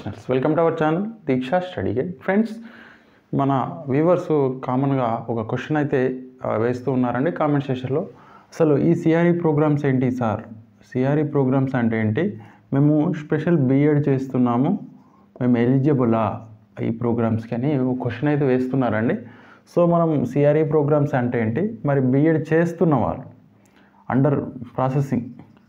professionals welcome to our channel Deeksha study guide friends మన viewers కామన్గా ఒక క్వశ్చన్ అయితే ఆ, వేస్తూ ఉన్నారండి కామెంట్ సెషన్లో అసలు ఈ సిఆర్ఈ ప్రోగ్రామ్స్ ఏంటి సార్ సిఆర్ఈ ప్రోగ్రామ్స్ అంటే ఏంటి మేము స్పెషల్ బీఎడ్ చేస్తున్నాము మేము ఎలిజిబులా ఈ ప్రోగ్రామ్స్కి అని ఒక క్వశ్చన్ అయితే వేస్తున్నారండి సో మనం సిఆర్ఈ ప్రోగ్రామ్స్ అంటే ఏంటి మరి బీఎడ్ చేస్తున్న వాళ్ళు అండర్ ప్రాసెసింగ్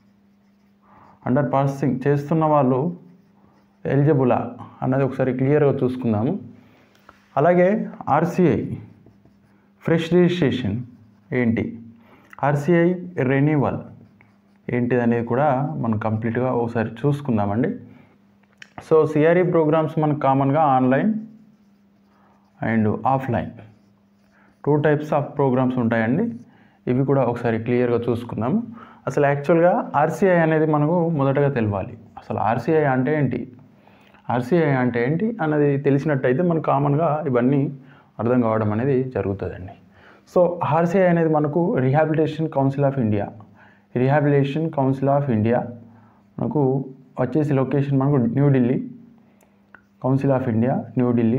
అండర్ ప్రాసెసింగ్ చేస్తున్న వాళ్ళు ఎలిజిబులా అన్నది ఒకసారి క్లియర్గా చూసుకుందాము అలాగే ఆర్సీఐ ఫ్రెష్ రిజిస్ట్రేషన్ ఏంటి ఆర్సీఐ రెన్యువల్ ఏంటిది అనేది కూడా మనం కంప్లీట్గా ఒకసారి చూసుకుందామండి సో సిఆర్ఈ ప్రోగ్రామ్స్ మనకు కామన్గా online and offline two types of programs ఉంటాయండి ఇవి కూడా ఒకసారి క్లియర్గా చూసుకుందాము అసలు యాక్చువల్గా ఆర్సీఐ అనేది మనకు మొదటగా తెలవాలి అసలు ఆర్సీఐ అంటే ఏంటి ఆర్సీఐ అంటే ఏంటి అన్నది తెలిసినట్టయితే మనకు కామన్గా ఇవన్నీ అర్థం కావడం అనేది జరుగుతుందండి సో ఆర్సీఐ అనేది మనకు rehabilitation council of India rehabilitation council of India మనకు వచ్చేసి లొకేషన్ మనకు New Delhi council of India New Delhi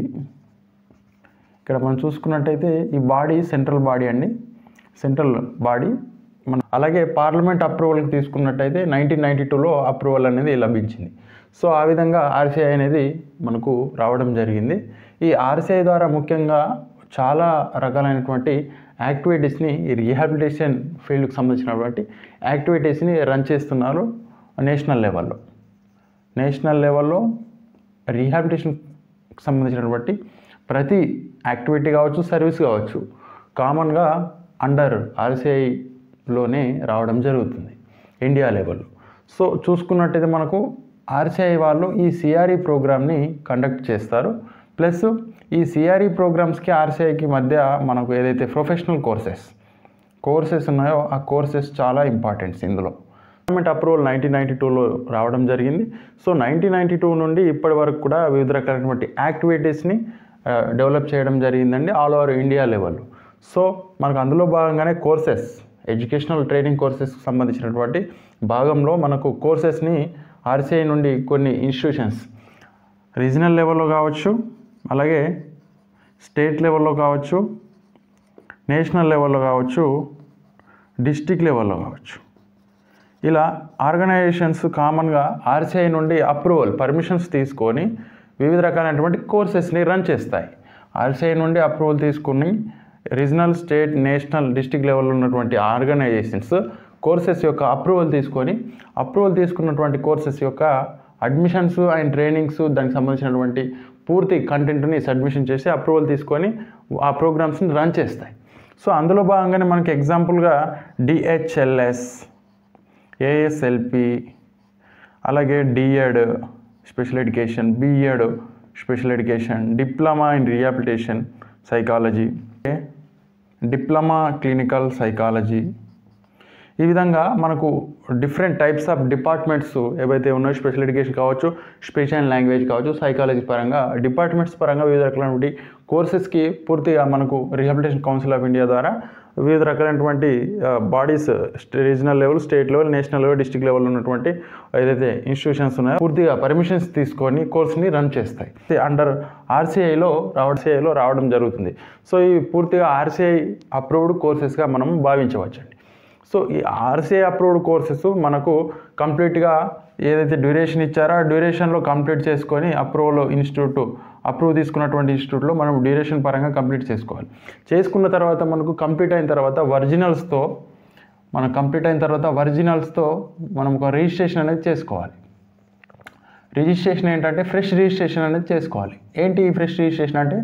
ఇక్కడ మనం చూసుకున్నట్టయితే ఈ బాడీ సెంట్రల్ బాడీ అండి సెంట్రల్ బాడీ మన అలాగే పార్లమెంట్ అప్రూవల్కి తీసుకున్నట్టయితే నైన్టీన్ నైంటీ టూలో అప్రూవల్ అనేది లభించింది సో ఆ విధంగా ఆర్సీఐ అనేది మనకు రావడం జరిగింది ఈ ఆర్సీఐ ద్వారా ముఖ్యంగా చాలా రకాలైనటువంటి యాక్టివిటీస్ని ఈ రీహాబిలిటేషన్ ఫీల్డ్కి సంబంధించినటువంటి యాక్టివిటీస్ని రన్ చేస్తున్నారు నేషనల్ లెవెల్లో నేషనల్ లెవెల్లో రీహాబిలిటేషన్కి సంబంధించినటువంటి ప్రతి యాక్టివిటీ కావచ్చు సర్వీస్ కావచ్చు కామన్గా అండర్ ఆర్సీఐలోనే రావడం జరుగుతుంది ఇండియా లెవెల్లో సో చూసుకున్నట్టయితే మనకు ఆర్సీఐ వాళ్ళు ఈ సిఆర్ఈ ప్రోగ్రామ్ని కండక్ట్ చేస్తారు ప్లస్ ఈ సిఆర్ఈ ప్రోగ్రామ్స్కి ఆర్సీఐకి మధ్య మనకు ఏదైతే ప్రొఫెషనల్ కోర్సెస్ కోర్సెస్ ఉన్నాయో ఆ కోర్సెస్ చాలా ఇంపార్టెంట్స్ ఇందులో గవర్నమెంట్ అప్రూవల్ నైన్టీన్ నైంటీ టూలో రావడం జరిగింది సో నైన్టీన్ నైంటీ టూ నుండి ఇప్పటి వరకు కూడా వివిధ రకాలైనటువంటి యాక్టివిటీస్ని డెవలప్ చేయడం జరిగిందండి all over India level so మనకు అందులో భాగంగానే కోర్సెస్ ఎడ్యుకేషనల్ ట్రైనింగ్ కోర్సెస్కి సంబంధించినటువంటి భాగంలో మనకు కోర్సెస్ని ఆర్సీఐ నుండి కొన్ని ఇన్స్టిట్యూషన్స్ రీజనల్ లెవెల్లో కావచ్చు అలాగే స్టేట్ లెవెల్లో కావచ్చు నేషనల్ లెవెల్లో కావచ్చు డిస్టిక్ లెవెల్లో కావచ్చు ఇలా ఆర్గనైజేషన్స్ కామన్గా ఆర్సీఐ నుండి అప్రూవల్ పర్మిషన్స్ తీసుకొని వివిధ రకాలైనటువంటి కోర్సెస్ని రన్ చేస్తాయి ఆర్సీఐ నుండి అప్రూవల్ తీసుకుని రీజనల్ స్టేట్ నేషనల్ డిస్టిక్ లెవెల్లో ఉన్నటువంటి ఆర్గనైజేషన్స్ కోర్సెస్ యొక్క అప్రూవల్ తీసుకొని అప్రూవల్ తీసుకున్నటువంటి కోర్సెస్ యొక్క అడ్మిషన్స్ అండ్ ట్రైనింగ్స్ దానికి సంబంధించినటువంటి పూర్తి కంటెంట్ని సబ్మిషన్ చేసి అప్రూవల్ తీసుకొని ఆ ప్రోగ్రామ్స్ని రన్ చేస్తాయి సో అందులో భాగంగానే మనకి ఎగ్జాంపుల్గా డిహెచ్ఎల్ఎస్ ఏఎస్ఎల్పి అలాగే DEd special education BEd special education diploma in rehabilitation psychology diploma clinical psychology ఈ విధంగా మనకు డిఫరెంట్ టైప్స్ ఆఫ్ డిపార్ట్మెంట్స్ ఏవైతే ఉన్నాయో స్పెషల్ ఎడ్యుకేషన్ కావచ్చు స్పెషల్ లాంగ్వేజ్ కావచ్చు సైకాలజీ పరంగా డిపార్ట్మెంట్స్ పరంగా వివిధ రకాలైనటువంటి కోర్సెస్కి పూర్తిగా మనకు రిహాబిలిటేషన్ కౌన్సిల్ ఆఫ్ ఇండియా ద్వారా వివిధ రకాలైనటువంటి bodies regional level state level national level district level ఉన్నటువంటి ఏదైతే ఇన్స్టిట్యూషన్స్ ఉన్నాయో పూర్తిగా పర్మిషన్స్ తీసుకొని కోర్స్ని రన్ చేస్తాయి అండర్ ఆర్సీఐలో రావడం రావడం జరుగుతుంది సో ఈ పూర్తిగా ఆర్సీఐ అప్రూవ్డ్ కోర్సెస్గా మనం భావించవచ్చండి సో ఈ ఆర్సీఐ అప్రూవ్డ్ కోర్సెస్ మనకు కంప్లీట్గా ఏదైతే డ్యూరేషన్ ఇచ్చారో ఆ డ్యూరేషన్లో కంప్లీట్ చేసుకొని అప్రూవల్ ఇన్స్టిట్యూట్ అప్రూవ్ తీసుకున్నటువంటి ఇన్స్టిట్యూట్లో మనం డ్యూరేషన్ పరంగా కంప్లీట్ చేసుకోవాలి చేసుకున్న తర్వాత మనకు కంప్లీట్ అయిన తర్వాత ఒరిజినల్స్తో మనం కంప్లీట్ అయిన తర్వాత ఒరిజినల్స్తో మనం ఒక రిజిస్ట్రేషన్ అనేది చేసుకోవాలి రిజిస్ట్రేషన్ ఏంటంటే ఫ్రెష్ రిజిస్ట్రేషన్ అనేది చేసుకోవాలి ఏంటి ఈ ఫ్రెష్ రిజిస్ట్రేషన్ అంటే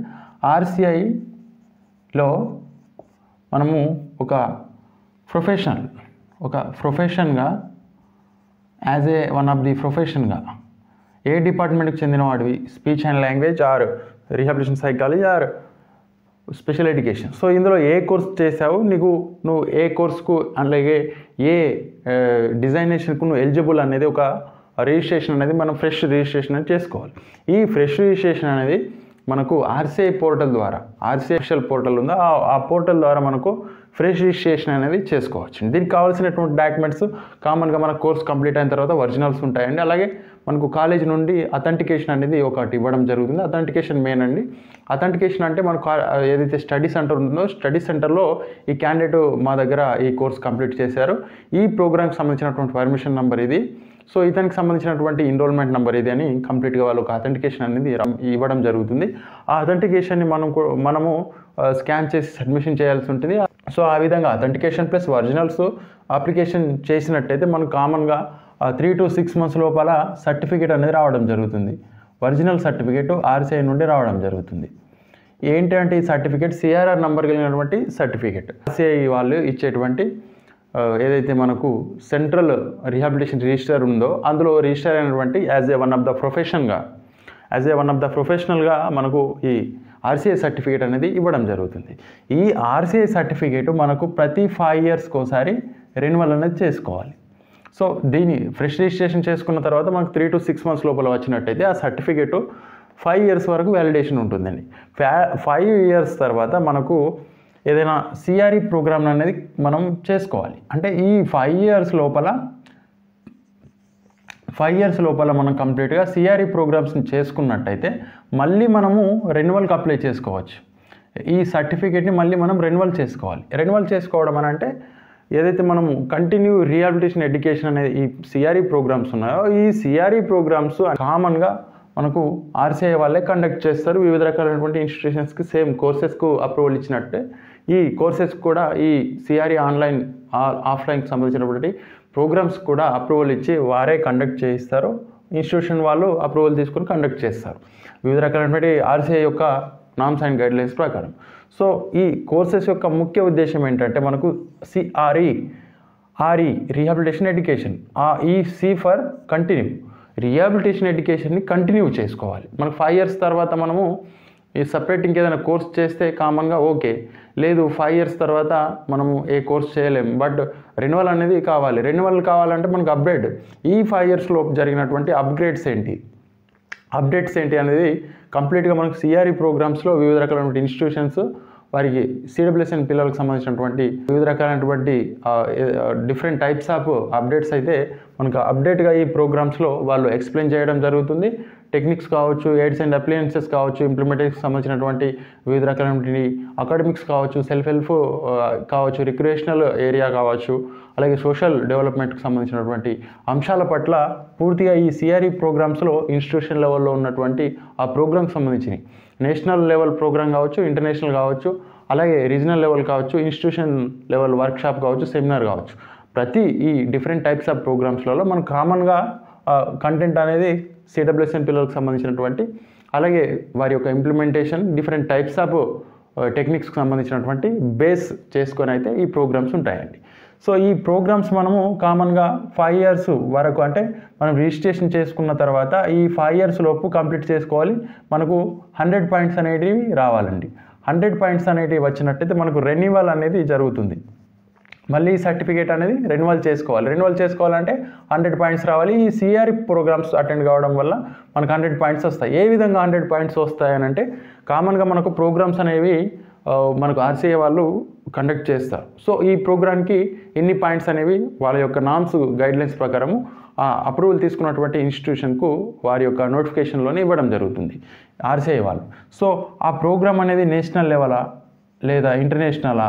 ఆర్సీఐలో మనము ఒక ప్రొఫెషనల్ ఒక ప్రొఫెషన్గా as a one of the ప్రొఫెషన్గా ఏ డిపార్ట్మెంట్కి చెందిన వాడివి speech and language or rehabilitation psychology or special education so ఇందులో ఏ కోర్స్ చేసావు నీకు నువ్వు ఏ కోర్స్కు అలాగే ఏ డిజైనేషన్కు నువ్వు ఎలిజిబుల్ అనేది ఒక రిజిస్ట్రేషన్ అనేది మనం ఫ్రెష్ రిజిస్ట్రేషన్ అనేది చేసుకోవాలి ఈ ఫ్రెష్ రిజిస్ట్రేషన్ అనేది మనకు ఆర్సీఐ పోర్టల్ ద్వారా ఆర్సీఐ అఫిషియల్ పోర్టల్ ఉందో ఆ- ఆ పోర్టల్ ద్వారా మనకు ఫ్రెష్ రిజిస్ట్రేషన్ అనేది చేసుకోవచ్చు దీనికి కావాల్సినటువంటి డాక్యుమెంట్స్ కామన్గా మన కోర్స్ కంప్లీట్ అయిన తర్వాత ఒరిజినల్స్ ఉంటాయండి అలాగే మనకు కాలేజ్ నుండి అథెంటికేషన్ అనేది ఒకటి ఇవ్వడం జరుగుతుంది అథెంటికేషన్ మెయిన్ అండి అథెంటికేషన్ అంటే మనకు కా- ఏదైతే స్టడీ సెంటర్ ఉంటుందో స్టడీ సెంటర్లో ఈ క్యాండిడేట్ మా దగ్గర ఈ కోర్స్ కంప్లీట్ చేశారు ఈ ప్రోగ్రామ్కి సంబంధించినటువంటి పర్మిషన్ నెంబర్ ఇది సో ఇతనికి సంబంధించినటువంటి ఎన్రోల్మెంట్ నెంబర్ ఇది అని కంప్లీట్గా వాళ్ళు ఒక అథెంటికేషన్ అనేది రం- ఇవ్వడం జరుగుతుంది ఆ అథెంటికేషన్ని మనం కూ- మనము స్కాన్ చేసి సబ్మిషన్ చేయాల్సి ఉంటుంది సో ఆ విధంగా అథెంటికేషన్ ప్లస్ ఒరిజినల్స్ అప్లికేషన్ చేసినట్టయితే మనకు కామన్గా త్రీ టు సిక్స్ మంత్స్ లోపల సర్టిఫికేట్ అనేది రావడం జరుగుతుంది ఒరిజినల్ సర్టిఫికేట్ ఆర్సీఐ నుండి రావడం జరుగుతుంది ఏంటి అంటే ఈ సర్టిఫికేట్ సిఆర్ఆర్ నంబర్ కలిగినటువంటి సర్టిఫికేట్ ఆర్సీఐ వాళ్ళు ఇచ్చేటువంటి ఆ, ఏదైతే మనకు సెంట్రల్ రిహాబిలిటేషన్ రిజిస్టర్ ఉందో అందులో రిజిస్టర్ అయినటువంటి as a one of the ప్రొఫెషన్గా as a one of the ప్రొఫెషనల్గా మనకు ఈ ఆర్సీఐ సర్టిఫికేట్ అనేది ఇవ్వడం జరుగుతుంది ఈ ఆర్సీఐ సర్టిఫికేట్ మనకు ప్రతి ఫైవ్ ఇయర్స్కి ఒకసారి రెన్యువల్ అనేది చేసుకోవాలి సో దీన్ని ఫ్రెష్ రిజిస్ట్రేషన్ చేసుకున్న తర్వాత మనకు త్రీ టు సిక్స్ మంత్స్ లోపల వచ్చినట్టయితే ఆ సర్టిఫికేట్ ఫైవ్ ఇయర్స్ వరకు వ్యాలిడేషన్ ఉంటుందండి ఫ్యా ఫైవ్ ఇయర్స్ తర్వాత మనకు ఏదైనా సిఆర్ఈ ప్రోగ్రామ్ అనేది మనం చేసుకోవాలి అంటే ఈ ఫైవ్ ఇయర్స్ లోపల ఫైవ్ ఇయర్స్ లోపల మనం కంప్లీట్గా సిఆర్ఈ ప్రోగ్రామ్స్ని చేసుకున్నట్టయితే మళ్ళీ మనము రెన్యువల్కి అప్లై చేసుకోవచ్చు ఈ సర్టిఫికేట్ని మళ్ళీ మనం రెన్యువల్ చేసుకోవాలి రెన్యువల్ చేసుకోవడం అని అంటే ఏదైతే మనము కంటిన్యూ రీహాబిలిటేషన్ ఎడ్యుకేషన్ అనేది ఈ సిఆర్ఈ ప్రోగ్రామ్స్ ఉన్నాయో ఈ సిఆర్ఈ ప్రోగ్రామ్స్ కామన్గా మనకు ఆర్సీఐ వాళ్ళే కండక్ట్ చేస్తారు వివిధ రకాలైనటువంటి ఇన్స్టిట్యూషన్స్కి సేమ్ కోర్సెస్కు అప్రూవల్ ఇచ్చినట్టే ఈ కోర్సెస్ కూడా ఈ సిఆర్ఈ ఆన్లైన్ ఆఫ్లైన్కి సంబంధించినటువంటి ప్రోగ్రామ్స్ కూడా అప్రూవల్ ఇచ్చి వారే కండక్ట్ చేయిస్తారు ఇన్స్టిట్యూషన్ వాళ్ళు అప్రూవల్ తీసుకొని కండక్ట్ చేస్తారు వివిధ రకాలైనటువంటి ఆర్సీఐ యొక్క నామ్స్ అండ్ గైడ్లైన్స్ ప్రకారం సో ఈ కోర్సెస్ యొక్క ముఖ్య ఉద్దేశం ఏంటంటే మనకు సిఆర్ఈ ఆర్ఈ రీహాబిలిటేషన్ ఎడ్యుకేషన్ ఆ ఈ సి ఫర్ కంటిన్యూ రీహాబిలిటేషన్ ఎడ్యుకేషన్ని కంటిన్యూ చేసుకోవాలి మనకు ఫైవ్ ఇయర్స్ తర్వాత మనము ఈ సపరేట్ ఇంకేదైనా కోర్స్ చేస్తే కామన్గా ఓకే లేదు ఫైవ్ ఇయర్స్ తర్వాత మనము ఏ కోర్స్ చేయలేము బట్ రెన్యువల్ అనేది కావాలి రెన్యువల్ కావాలంటే మనకు అప్గ్రేడ్ ఈ ఫైవ్ ఇయర్స్లో జరిగినటువంటి అప్గ్రేడ్స్ ఏంటి అప్డేట్స్ ఏంటి అనేది కంప్లీట్గా మనకు సిఆర్ఈ ప్రోగ్రామ్స్లో వివిధ రకాలైనటువంటి ఇన్స్టిట్యూషన్స్ వారికి సిడబ్ల్యూఎస్ఎన్ పిల్లలకు సంబంధించినటువంటి వివిధ రకాలైనటువంటి డిఫరెంట్ టైప్స్ ఆఫ్ అప్డేట్స్ అయితే మనకు అప్డేట్గా ఈ ప్రోగ్రామ్స్లో వాళ్ళు ఎక్స్ప్లెయిన్ చేయడం జరుగుతుంది టెక్నిక్స్ కావచ్చు ఎయిడ్స్ అండ్ అప్లయన్సెస్ కావచ్చు ఇంప్లిమెంటేషన్ సంబంధించినటువంటి వివిధ రకాలైనటువంటి అకాడమిక్స్ కావచ్చు సెల్ఫ్ హెల్ప్ కావచ్చు రిక్రియేషనల్ ఏరియా కావచ్చు అలాగే సోషల్ డెవలప్మెంట్కి సంబంధించినటువంటి అంశాల పట్ల పూర్తిగా ఈ సిఆర్ఈ ప్రోగ్రామ్స్లో ఇన్స్టిట్యూషన్ లెవెల్లో ఉన్నటువంటి ఆ ప్రోగ్రామ్కి సంబంధించినవి నేషనల్ లెవెల్ ప్రోగ్రామ్ కావచ్చు ఇంటర్నేషనల్ కావచ్చు అలాగే రీజనల్ లెవెల్ కావచ్చు ఇన్స్టిట్యూషన్ లెవెల్ వర్క్షాప్ కావచ్చు సెమినార్ కావచ్చు ప్రతి ఈ డిఫరెంట్ టైప్స్ ఆఫ్ ప్రోగ్రామ్స్లలో మనకు కామన్గా కంటెంట్ అనేది సిడబ్ల్యూఎస్ఎన్ పిల్లలకు సంబంధించినటువంటి అలాగే వారి యొక్క ఇంప్లిమెంటేషన్ డిఫరెంట్ టైప్స్ ఆఫ్ టెక్నిక్స్కి సంబంధించినటువంటి బేస్ చేసుకొని అయితే ఈ ప్రోగ్రామ్స్ ఉంటాయండి సో ఈ ప్రోగ్రామ్స్ మనము కామన్గా ఫైవ్ ఇయర్స్ వరకు అంటే మనం రిజిస్ట్రేషన్ చేసుకున్న తర్వాత ఈ ఫైవ్ ఇయర్స్ లోపు కంప్లీట్ చేసుకోవాలి మనకు హండ్రెడ్ పాయింట్స్ అనేటివి రావాలండి హండ్రెడ్ పాయింట్స్ అనేటివి వచ్చినట్టయితే మనకు రెన్యువల్ అనేది జరుగుతుంది మళ్ళీ సర్టిఫికేట్ అనేది రెన్యువల్ చేసుకోవాలి రెన్యువల్ చేసుకోవాలంటే హండ్రెడ్ పాయింట్స్ రావాలి ఈ సిఆర్ ప్రోగ్రామ్స్ అటెండ్ కావడం వల్ల మనకు హండ్రెడ్ పాయింట్స్ వస్తాయి ఏ విధంగా హండ్రెడ్ పాయింట్స్ వస్తాయని అంటే కామన్గా మనకు ప్రోగ్రామ్స్ అనేవి ఆ, మనకు ఆర్సీఏ వాళ్ళు కండక్ట్ చేస్తారు సో ఈ ప్రోగ్రామ్కి ఎన్ని పాయింట్స్ అనేవి వాళ్ళ యొక్క నామ్స్ గైడ్లైన్స్ ప్రకారము అప్రూవల్ తీసుకున్నటువంటి ఇన్స్టిట్యూషన్కు వారి యొక్క నోటిఫికేషన్లోనే ఇవ్వడం జరుగుతుంది ఆర్సీఐ వాళ్ళు సో ఆ ప్రోగ్రామ్ అనేది నేషనల్ లెవెలా లేదా ఇంటర్నేషనలా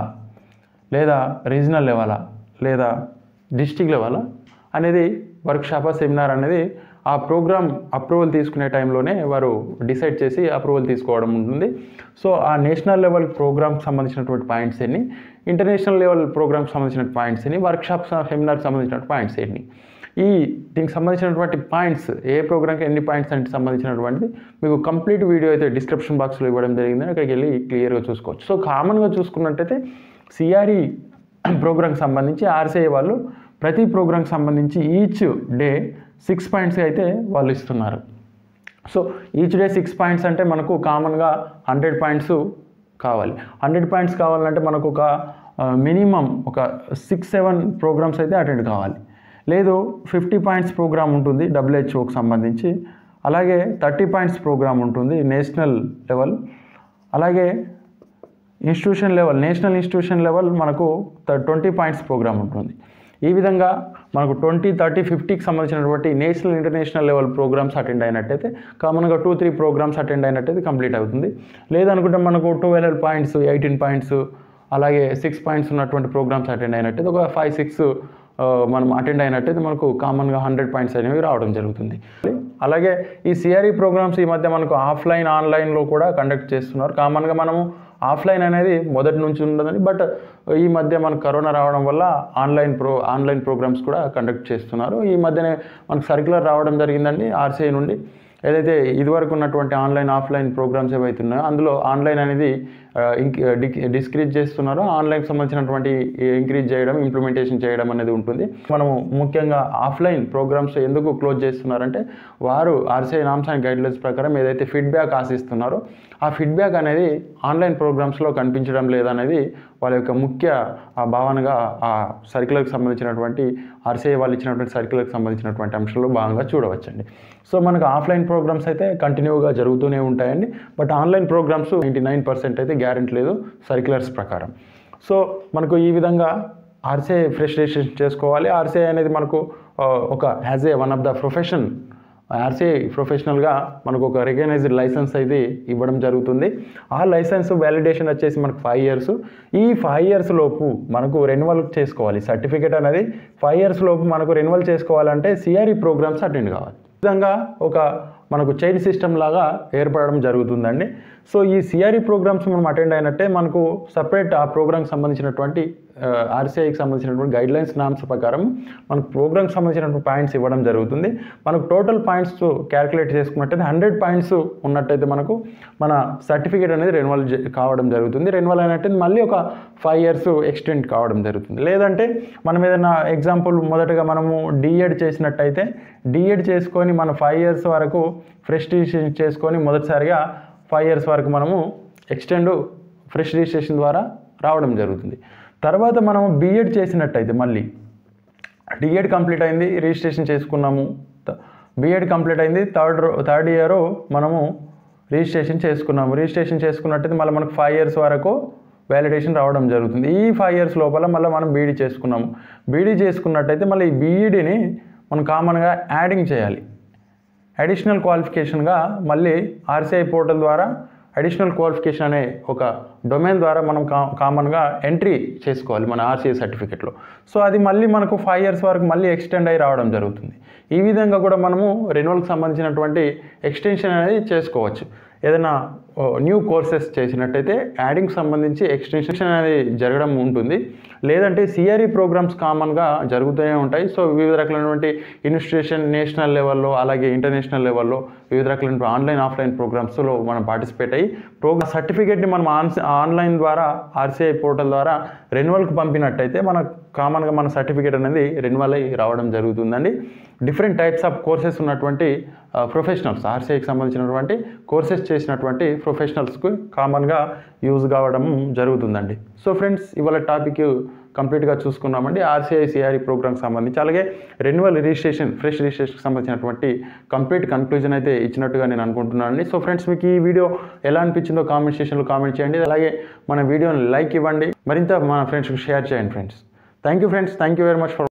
లేదా రీజనల్ లెవెలా లేదా డిస్టిక్ లెవెలా అనేది వర్క్షాప్ సెమినార్ అనేది ఆ ప్రోగ్రామ్ అప్రూవల్ తీసుకునే టైంలోనే వారు డిసైడ్ చేసి అప్రూవల్ తీసుకోవడం ఉంటుంది సో ఆ నేషనల్ లెవెల్ ప్రోగ్రామ్కి సంబంధించినటువంటి పాయింట్స్ ఎన్ని ఇంటర్నేషనల్ లెవెల్ ప్రోగ్రామ్కి సంబంధించిన పాయింట్స్ ఎన్ని వర్క్షాప్ సెమినార్కి సంబంధించిన పాయింట్స్ ఎన్ని ఈ దీనికి సంబంధించినటువంటి పాయింట్స్ ఏ ప్రోగ్రామ్కి ఎన్ని పాయింట్స్ అంటే సంబంధించినటువంటిది మీకు కంప్లీట్ వీడియో అయితే డిస్క్రిప్షన్ బాక్స్లో ఇవ్వడం జరిగింది అక్కడికి వెళ్ళి క్లియర్గా చూసుకోవచ్చు సో కామన్గా చూసుకున్నట్టయితే సిఆర్ఈ ప్రోగ్రామ్కి సంబంధించి ఆర్సీఐ వాళ్ళు ప్రతి ప్రోగ్రామ్కి సంబంధించి ఈచ్ డే సిక్స్ పాయింట్స్ అయితే వాళ్ళు ఇస్తున్నారు so each day six points అంటే మనకు కామన్గా హండ్రెడ్ పాయింట్స్ కావాలి హండ్రెడ్ పాయింట్స్ కావాలంటే మనకు ఒక మినిమం ఒక సిక్స్ సెవెన్ ప్రోగ్రామ్స్ అయితే అటెండ్ కావాలి లేదు ఫిఫ్టీ పాయింట్స్ ప్రోగ్రామ్ ఉంటుంది డబ్ల్యూహెచ్ఓకి సంబంధించి అలాగే థర్టీ పాయింట్స్ ప్రోగ్రామ్ ఉంటుంది నేషనల్ లెవెల్ అలాగే institution level national institution level మనకు ట్వంటీ పాయింట్స్ ప్రోగ్రామ్ ఉంటుంది ఈ విధంగా మనకు ట్వంటీ థర్టీ ఫిఫ్టీకి సంబంధించినటువంటి national international level programs attend అయినట్టయితే కామన్గా టూ త్రీ ప్రోగ్రామ్స్ అటెండ్ అయినట్టయితే కంప్లీట్ అవుతుంది లేదనుకుంటే మనకు ట్వెల్వ్ పాయింట్స్ ఎయిటీన్ పాయింట్స్ అలాగే సిక్స్ పాయింట్స్ ఉన్నటువంటి ప్రోగ్రామ్స్ అటెండ్ అయినట్టయితే ఒక ఫైవ్ సిక్స్ మనం అటెండ్ అయినట్టయితే మనకు కామన్గా హండ్రెడ్ పాయింట్స్ అనేవి రావడం జరుగుతుంది అలాగే ఈ సిఆర్ఈ ప్రోగ్రామ్స్ ఈ మధ్య మనకు ఆఫ్లైన్ ఆన్లైన్లో కూడా కండక్ట్ చేస్తున్నారు కామన్గా మనము ఆఫ్లైన్ అనేది మొదటి నుంచి ఉండదని బట్ ఈ మధ్య మనకు కరోనా రావడం వల్ల ఆన్లైన్ ప్రో ఆన్లైన్ ప్రోగ్రామ్స్ కూడా కండక్ట్ చేస్తున్నారు ఈ మధ్యనే మనకు సర్క్యులర్ రావడం జరిగిందండి ఆర్సీఐ నుండి ఏదైతే ఇదివరకు ఉన్నటువంటి ఆన్లైన్ ఆఫ్లైన్ ప్రోగ్రామ్స్ ఏవైతే ఉన్నాయో అందులో ఆన్లైన్ అనేది డిస్క్రీజ్ చేస్తున్నారో ఆన్లైన్కి సంబంధించినటువంటి ఇంక్రీజ్ చేయడం ఇంప్లిమెంటేషన్ చేయడం అనేది ఉంటుంది మనము ముఖ్యంగా ఆఫ్లైన్ ప్రోగ్రామ్స్ ఎందుకు క్లోజ్ చేస్తున్నారంటే వారు ఆర్సీఐ నామ్స్ అండ్ గైడ్లైన్స్ ప్రకారం ఏదైతే ఫీడ్బ్యాక్ ఆశిస్తున్నారో ఆ ఫీడ్బ్యాక్ అనేది ఆన్లైన్ ప్రోగ్రామ్స్లో కనిపించడం లేదనేది వాళ్ళ యొక్క ముఖ్య ఆ భావనగా ఆ సర్కిల్కి సంబంధించినటువంటి ఆర్సీఐ వాళ్ళు ఇచ్చినటువంటి సర్కిల్కి సంబంధించినటువంటి అంశాల్లో భాగంగా చూడవచ్చండి సో మనకు ఆఫ్లైన్ ప్రోగ్రామ్స్ అయితే కంటిన్యూగా జరుగుతూనే ఉంటాయండి but online programs ninety nine percent అయితే గ్యారెంటీ లేదు సర్క్యులర్స్ ప్రకారం సో మనకు ఈ విధంగా ఆర్సీఐ ఫ్రెష్ రిజిస్ట్రేషన్ చేసుకోవాలి ఆర్సీఐ అనేది మనకు ఆ, ఒక as a one of the profession RCI ప్రొఫెషనల్గా మనకు ఒక రికగ్నైజ్డ్ లైసెన్స్ అయితే ఇవ్వడం జరుగుతుంది ఆ లైసెన్స్ వ్యాలిడేషన్ వచ్చేసి మనకు ఫైవ్ ఇయర్స్ ఈ ఫైవ్ ఇయర్స్ లోపు మనకు రెన్యువల్ చేసుకోవాలి సర్టిఫికేట్ అనేది ఫైవ్ ఇయర్స్ లోపు మనకు రెన్యువల్ చేసుకోవాలంటే సిఆర్ఈ ప్రోగ్రామ్స్ అటెండ్ కావాలి ఈ విధంగా ఒక మనకు చైన్ సిస్టమ్ లాగా ఏర్పడడం జరుగుతుందండి సో ఈ సిఆర్ఈ ప్రోగ్రామ్స్ మనం అటెండ్ అయినట్టే మనకు సపరేట్ ఆ ప్రోగ్రామ్కి సంబంధించినటువంటి ఆర్సీఐకి సంబంధించినటువంటి గైడ్ లైన్స్ నామ్స్ ప్రకారం మనకు ప్రోగ్రామ్కి సంబంధించినటువంటి పాయింట్స్ ఇవ్వడం జరుగుతుంది మనకు టోటల్ పాయింట్స్ క్యాలిక్యులేట్ చేసుకున్నట్టయితే హండ్రెడ్ పాయింట్స్ ఉన్నట్టయితే మనకు మన సర్టిఫికేట్ అనేది రెన్యువల్ కావడం జరుగుతుంది రెన్యువల్ అయినట్టయితే మళ్ళీ ఒక ఫైవ్ ఇయర్స్ ఎక్స్టెండ్ కావడం జరుగుతుంది లేదంటే మనం ఏదైనా ఎగ్జాంపుల్ మొదటగా మనము డిఎడ్ చేసినట్టయితే డిఎడ్ చేసుకొని మన ఫైవ్ ఇయర్స్ వరకు ఫ్రెష్ రిజిస్ట్రేషన్ చేసుకొని మొదటిసారిగా ఫైవ్ ఇయర్స్ వరకు మనము ఎక్స్టెండ్ ఫ్రెష్ రిజిస్ట్రేషన్ ద్వారా రావడం జరుగుతుంది తర్వాత మనము బీఎడ్ చేసినట్టయితే మళ్ళీ డిఎడ్ కంప్లీట్ అయింది రిజిస్ట్రేషన్ చేసుకున్నాము బీఎడ్ కంప్లీట్ అయింది థర్డ్ థర్డ్ ఇయర్ మనము రిజిస్ట్రేషన్ చేసుకున్నాము రిజిస్ట్రేషన్ చేసుకున్నట్టయితే మళ్ళీ మనకు ఫైవ్ ఇయర్స్ వరకు వ్యాలిడేషన్ రావడం జరుగుతుంది ఈ ఫైవ్ ఇయర్స్ లోపల మళ్ళీ మనం బీడీ చేసుకున్నాము బీడీ చేసుకున్నట్టయితే మళ్ళీ ఈ బీఈడీని మనం కామన్గా యాడింగ్ చేయాలి అడిషనల్ క్వాలిఫికేషన్గా మళ్ళీ ఆర్సీఐ పోర్టల్ ద్వారా అడిషనల్ క్వాలిఫికేషన్ అనే ఒక డొమైన్ ద్వారా మనం కా కామన్గా ఎంట్రీ చేసుకోవాలి మన ఆర్సీఐ సర్టిఫికేట్లో సో అది మళ్ళీ మనకు ఫైవ్ ఇయర్స్ వరకు మళ్ళీ ఎక్స్టెండ్ అయ్యి రావడం జరుగుతుంది ఈ విధంగా కూడా మనము రెన్యువల్కి సంబంధించినటువంటి ఎక్స్టెన్షన్ అనేది చేసుకోవచ్చు ఏదైనా న్యూ కోర్సెస్ చేసినట్టయితే యాడింగ్కి సంబంధించి ఎక్స్టెన్షన్ అనేది జరగడం ఉంటుంది లేదంటే సిఆర్ఈ ప్రోగ్రామ్స్ కామన్గా జరుగుతూనే ఉంటాయి సో వివిధ రకాలైనటువంటి ఇన్స్టిట్యూషన్ నేషనల్ లెవెల్లో అలాగే ఇంటర్నేషనల్ లెవెల్లో వివిధ రకాలైన ఆన్లైన్ ఆఫ్లైన్ ప్రోగ్రామ్స్లో మనం పార్టిసిపేట్ అయ్యి ప్రోగ్రామ్ సర్టిఫికేట్ని మనం ఆన్ ఆన్లైన్ ద్వారా ఆర్సీఐ పోర్టల్ ద్వారా రెన్యువల్కి పంపినట్టయితే మన కామన్గా మన సర్టిఫికేట్ అనేది రెన్యువల్ అయ్యి రావడం జరుగుతుందండి డిఫరెంట్ టైప్స్ ఆఫ్ కోర్సెస్ ఉన్నటువంటి ప్రొఫెషనల్స్ ఆర్సీఐకి సంబంధించినటువంటి కోర్సెస్ చేసినటువంటి ప్రొఫెషనల్స్కు కామన్గా యూజ్ కావడం జరుగుతుందండి సో ఫ్రెండ్స్ ఇవాళ టాపిక్ కంప్లీట్గా చూసుకున్నామండి ఆర్సీఐ సిఆర్ఈ ప్రోగ్రామ్కి సంబంధించి అలాగే రెన్యువల్ రిజిస్ట్రేషన్ ఫ్రెష్ రిజిస్ట్రేషన్కి సంబంధించినటువంటి కంప్లీట్ కన్క్లూజన్ అయితే ఇచ్చినట్టుగా నేను అనుకుంటున్నానండి సో ఫ్రెండ్స్ మీకు ఈ వీడియో ఎలా అనిపించిందో కామెంట్ సెక్షన్లో కామెంట్ చేయండి అలాగే మన వీడియోని లైక్ ఇవ్వండి మరింత మన ఫ్రెండ్స్కి షేర్ చేయండి friends thank you friends thank you very much for